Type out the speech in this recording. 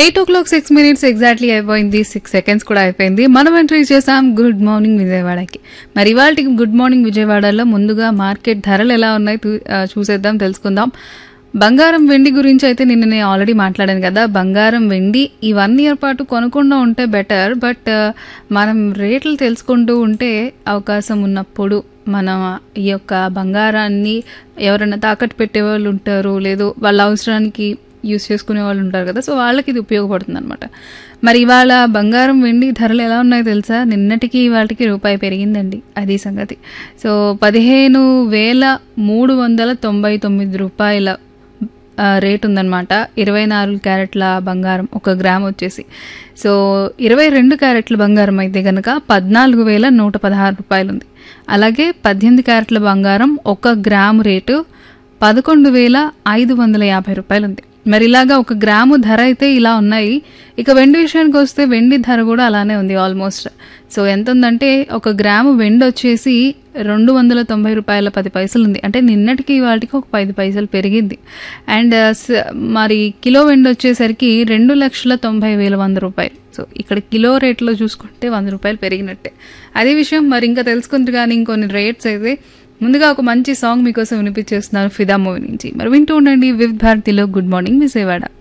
eight o'clock six minutes exactly అయిపోయింది six seconds కూడా అయిపోయింది మనం ఎంట్రీ చేసాం గుడ్ మార్నింగ్ విజయవాడకి మరి ఇవాళకి గుడ్ మార్నింగ్ విజయవాడలో ముందుగా మార్కెట్ ధరలు ఎలా ఉన్నాయి తూ- ఆ, చూసేద్దాం తెలుసుకుందాం బంగారం వెండి గురించి అయితే నిన్న నేను ఆల్రెడీ మాట్లాడాను కదా బంగారం వెండి ఈ వన్ ఇయర్ పాటు కొనకుండా ఉంటే బెటర్ బట్ మనం రేట్లు తెలుసుకుంటూ ఉంటే అవకాశం ఉన్నప్పుడు మనం ఈ యొక్క బంగారాన్ని ఎవరైనా తాకట్టు పెట్టే వాళ్ళు ఉంటారు లేదు వాళ్ళ అవసరానికి యూస్ చేసుకునే వాళ్ళు ఉంటారు కదా సో వాళ్ళకి ఇది ఉపయోగపడుతుంది అనమాట మరి ఇవాళ బంగారం వెండి ధరలు ఎలా ఉన్నాయో తెలుసా నిన్నటికి ఇవాళకి రూపాయి పెరిగిందండి అది సంగతి సో పదిహేను వేల మూడు వందల తొంభై తొమ్మిది రూపాయల ఆ, రేట్ ఉందన్నమాట ఇరవై నాలుగు క్యారెట్ల బంగారం ఒక గ్రామ్ వచ్చేసి సో ఇరవై రెండు క్యారెట్ల బంగారం అయితే కనుక పద్నాలుగు వేల నూట పదహారు రూపాయలు ఉంది అలాగే పద్దెనిమిది క్యారెట్ల బంగారం ఒక గ్రాము రేటు పదకొండు వేల ఐదు వందల యాభై రూపాయలు ఉంది మరి ఇలాగా ఒక గ్రాము ధర అయితే ఇలా ఉన్నాయి ఇక వెండి విషయానికి వస్తే వెండి ధర కూడా అలానే ఉంది ఆల్మోస్ట్ సో ఎంత ఉందంటే ఒక గ్రాము వెండి వచ్చేసి రెండు వందల తొంభై రూపాయల పది పైసలు ఉంది అంటే నిన్నటికి వాటికి ఒక పది పైసలు పెరిగింది అండ్ స- మరి కిలో వెండి వచ్చేసరికి రెండు లక్షల తొంభై వేల వంద రూపాయలు సో ఇక్కడ కిలో రేట్లో చూసుకుంటే వంద రూపాయలు పెరిగినట్టే అదే విషయం మరి ఇంకా తెలుసుకుంటే కానీ ఇంకొన్ని రేట్స్ అయితే ముందుగా ఒక మంచి సాంగ్ మీకోసం వినిపించేస్తున్నాను ఫిదా మూవీ నుంచి మరి వింటూ ఉండండి వివ్ భారతిలో గుడ్ మార్నింగ్ విజయవాడ